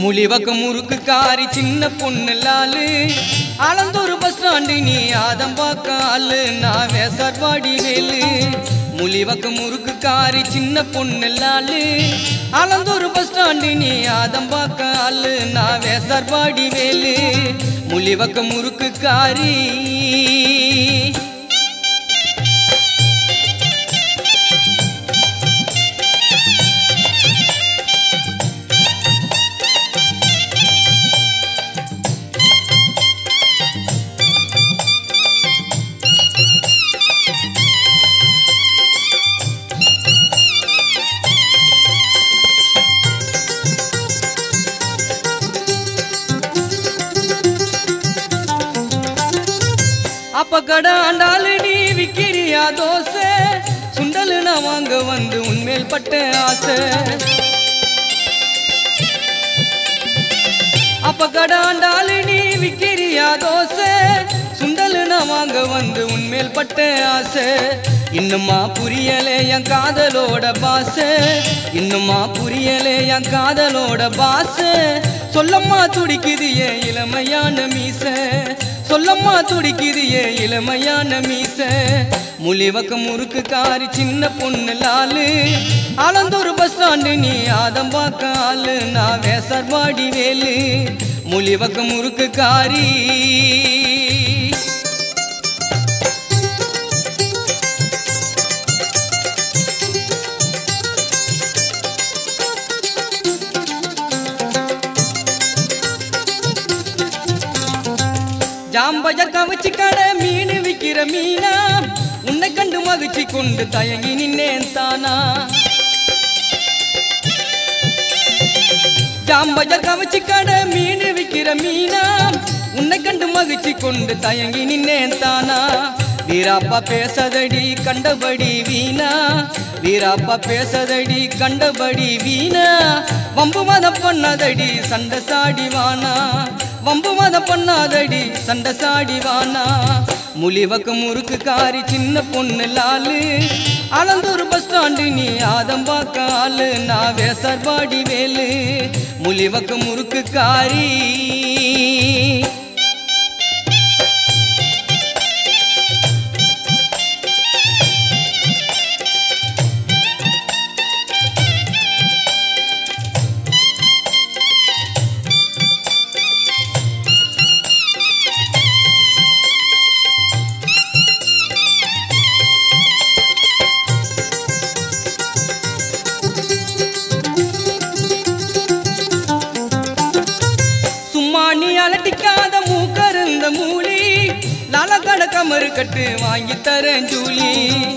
முலிவக்க முறுக்கு காரி சின்ன பொண்ணு லாலு அளந்தூர் பஸ் ஸ்டாண்டு நீ ஆதம்பாக்க ஆளு நான் வேசார்வாடி வேலு முலிவக்க முறுக்கு காரி சின்ன பொண்ணு லாலு அளந்தூர் பஸ் ஸ்டாண்டு நீ ஆதம்பாக்க ஆளு நான் வேசார்வாடி வேலு முலிவக்க முறுக்கு காரி அப்ப கடாண்டாலு நீ விக்கிறியா தோசை சுண்டலு நான் வாங்க வந்து உன்மேல் பட்ட ஆசை அப்ப கடாண்டாலு நீ விக்கிறியா தோசை சுண்டலு நான் வாங்க வந்து உன்மேல் பட்ட ஆசை இன்னுமா புரியலே என் காதலோட பாச இன்னுமா புரியலே என் காதலோட பாச சொல்லம்மா துடிக்குது ஏன் இளமையான மீச சொல்லம்மா துடிக்குது ஏன் இளமையான மீச முலிவக்க முறுக்கு காரி சின்ன பொண்ணு லாலு ஆலந்தூர் பஸ் ஸ்டாண்டு நீ ஆதம்பாக்க ஆளு நான் வேசர்வாடி வேலு முலிவக்க முறுக்கு காரி ஜாம்பஜர் கவச்சு கடை மீன் விக்கிற மீனா உன்னை கண்டு மகிழ்ச்சி கொண்டு தயங்கி நின்னேன் தானா ஜாம்பஜர் கவச்சு கடை மீன் விக்கிற மீனா உன்னை கண்டு மகிழ்ச்சி கொண்டு தயங்கி நின்னேன் தானா வீராப்பா பேசதடி கண்டபடி வீணா வீராப்பா பேசதடி கண்டபடி வீணா வம்பு மதம் பண்ணதடி சண்டை சாடி வானா வம்பு மதம் பண்ணாதடி சண்டை சாடி வானா முலிவக்க முறுக்கு காரி சின்ன பொண்ணு லாலு அளந்தூர் பஸ் ஸ்டாண்டு நீ ஆதம்பாக்க ஆளு நான் வேசர்பாடி வேலு முலிவக்க முறுக்கு காரி சும்மா நீ அலட்டிக்காத மூக்கருந்த மூலி லாலக்கட கமரு கட்டு வாங்கி தரேன் ஜூலி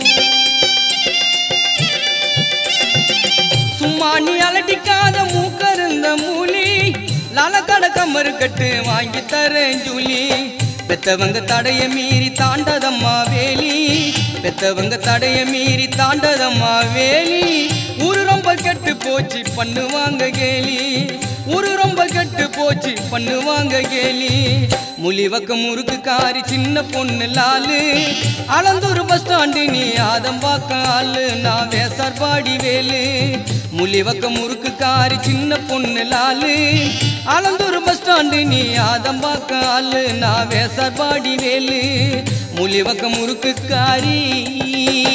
சும்மா நீ அலட்டிக்காத மூக்கருந்த மூலி லாலக்கட கமரு கட்டு வாங்கி தரேன் ஜூலி பெத்தவங்க தடைய மீறி தாண்டதம்மா வேலி பெத்தவங்க தடைய மீறி தாண்டதம்மா வேலி ஊரு ரொம்ப கெட்டு போச்சு பண்ணுவாங்க கேலி ஊரு ரொம்ப கெட்டு போச்சு பண்ணுவாங்க கேலி முலிவக்க முறுக்கு காரி சின்ன பொண்ணு லாலு அளந்தூர் பஸ் ஸ்டாண்டு நீ ஆதம்பாக்க ஆளு நான் வேசார்பாடி வேலு முலிவக்க முறுக்கு காரி சின்ன பொண்ணு லாலு அளந்தூர் பஸ் ஸ்டாண்டு நீ ஆதம்பாக்க ஆளு நான் வேசார்பாடி வேலு முலிவக்க முறுக்கு காரி